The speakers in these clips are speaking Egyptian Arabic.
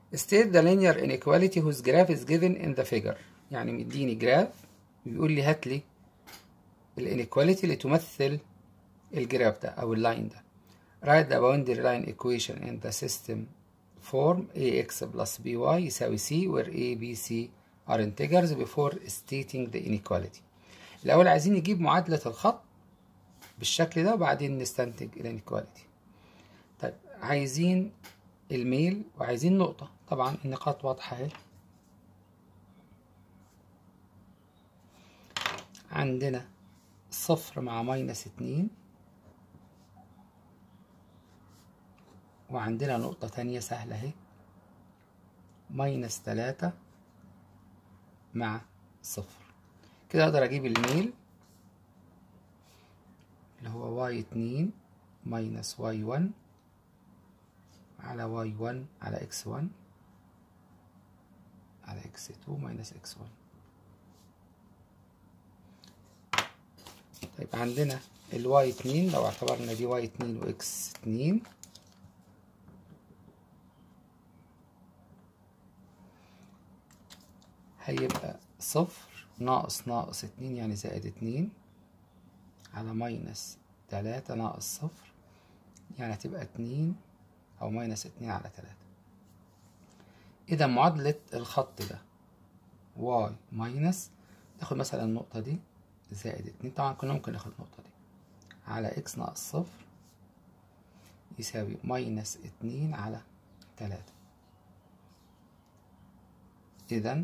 state the linear inequality whose graph is given in the figure يعني مديني جراف بيقول لي هات لي الانيكواليتي اللي تمثل الجراف ده او اللاين ده write the boundary line equation in the system form ax plus by يساوي c where a b c are integers before stating the inequality الأول عايزين نجيب معادلة الخط بالشكل ده وبعدين نستنتج الانيكواليتي طيب عايزين الميل وعايزين نقطة طبعا النقاط واضحة اهي عندنا صفر مع ماينس اتنين وعندنا نقطة تانية سهلة اهي ماينس تلاتة مع صفر كده اقدر اجيب الميل اللي هو واي اتنين ماينس واي ون على واي ون على اكس ون على اكس تو ماينس اكس ون طيب عندنا الواي اتنين لو اعتبرنا دي واي اتنين واكس اتنين هيبقى صفر ناقص ناقص اتنين يعني زائد اتنين على ماينس تلاتة ناقص صفر يعني هتبقى اتنين أو ماينس اتنين على تلاتة إذا معادلة الخط ده واي ماينس ناخد مثلا النقطة دي زائد اتنين طبعا كنا ممكن ناخد النقطة دي على اكس ناقص صفر يساوي ماينس اتنين على تلاتة إذا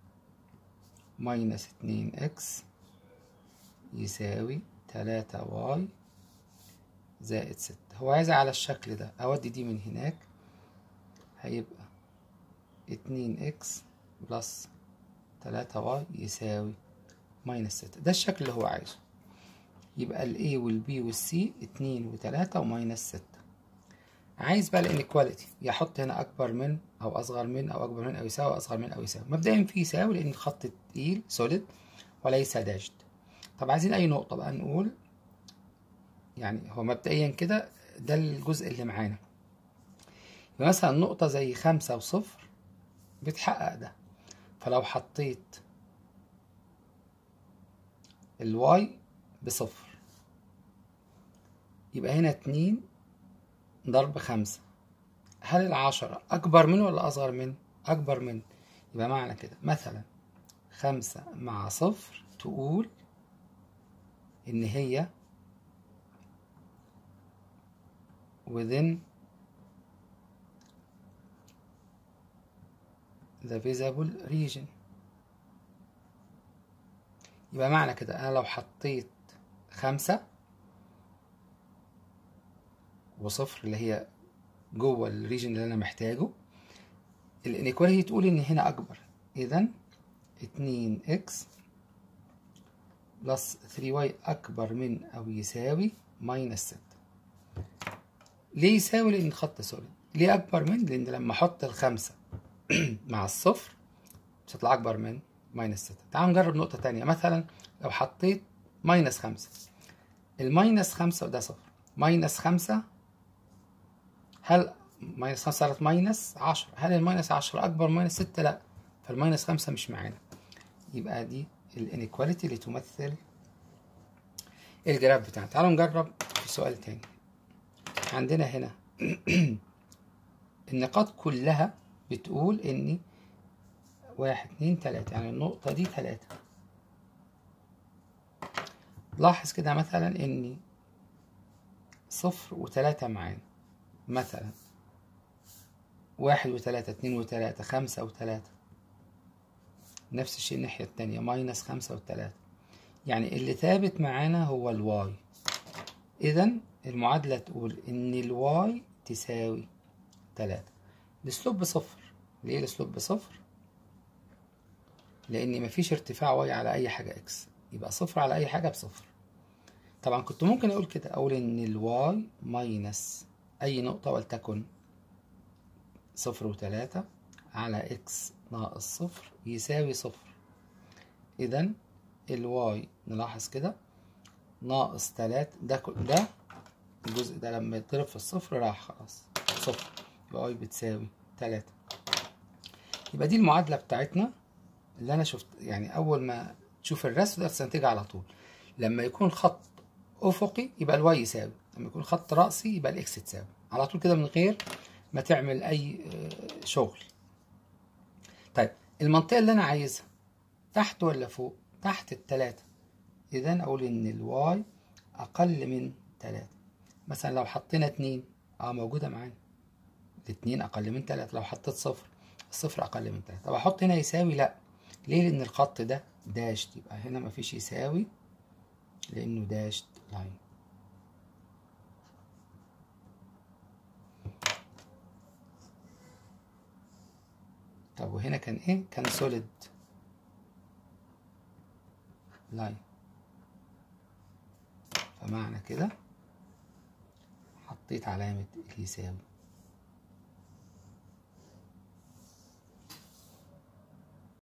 ماينس اتنين اكس يساوي تلاتة واي زائد ستة هو عايز على الشكل ده أودي دي من هناك هيبقى اتنين اكس بلس تلاتة واي يساوي ماينس ستة ده الشكل اللي هو عايزه يبقى ال A وال B وال C اتنين وتلاتة وماينس ستة عايز بقى الانيكواليتي يحط هنا أكبر من أو أصغر من أو أكبر من أو يساوي أصغر من أو يساوي مبدئيا في يساوي لأن الخط تقيل سوليد وليس داشد طب عايزين أي نقطة بقى نقول يعني هو مبدئيا كده ده الجزء اللي معانا يبقى مثلا نقطة زي خمسة وصفر بتحقق ده فلو حطيت الواي بصفر يبقى هنا اتنين ضرب خمسة هل العشرة أكبر من ولا أصغر من؟ أكبر من يبقى معنى كده مثلا خمسة مع صفر تقول إن هي within the visible region يبقى معنى كده أنا لو حطيت خمسة وصفر اللي هي جوه الريجن اللي أنا محتاجه الانيكواليتي تقول إن هنا أكبر إذا اتنين إكس بلس ثري واي أكبر من أو يساوي ماينس ستة ليه يساوي لأن الخط سوليد ليه أكبر من لأن لما أحط الخمسة مع الصفر مش هتطلع أكبر من ماينس ستة تعالوا نجرب نقطة تانية مثلا لو حطيت ماينس خمسة الماينس خمسة وده صفر ماينس خمسة هل ماينس خمسة صارت ماينس عشرة هل الماينس عشرة أكبر من ماينس ستة؟ لأ فالماينس خمسة مش معانا يبقى دي الانيكواليتي اللي تمثل الجراف بتاعنا تعالوا نجرب في سؤال تاني عندنا هنا النقاط كلها بتقول إن واحد اتنين تلاتة يعني النقطة دي تلاتة لاحظ كده مثلا إن صفر وتلاتة معانا مثلا واحد وتلاتة اتنين وتلاتة خمسة وتلاتة نفس الشيء الناحية التانية ماينس خمسة وتلاتة يعني اللي ثابت معانا هو الواي إذا المعادلة تقول إن الواي تساوي تلاتة السلوب بصفر ليه السلوب بصفر؟ لأن مفيش ارتفاع واي على أي حاجة إكس يبقى صفر على أي حاجة بصفر طبعا كنت ممكن أقول كده أقول إن الواي ماينس أي نقطة ولتكن صفر وتلاتة على إكس ناقص صفر يساوي صفر إذا الواي نلاحظ كده ناقص تلاتة ده ده الجزء ده لما يتضرب في الصفر راح خلاص صفر يبقى واي بتساوي تلاتة يبقى دي المعادلة بتاعتنا اللي أنا شفت يعني أول ما تشوف الرسم ده تستنتجها على طول لما يكون خط أفقي يبقى الواي يساوي لما يكون خط رأسي يبقى الإكس تساوي على طول كده من غير ما تعمل أي آه، شغل طيب المنطقة اللي أنا عايزها تحت ولا فوق؟ تحت التلاتة إذا أقول إن الواي أقل من تلاتة مثلا لو حطينا اتنين اه موجودة معانا الاتنين أقل من تلاتة لو حطيت صفر الصفر أقل من تلاتة طب أحط هنا يساوي لأ ليه لأن الخط ده داشت يبقى هنا مفيش يساوي لأنه داشت لاين طب وهنا كان ايه كان سوليد لاين فمعنى كده حطيت علامة اليساوي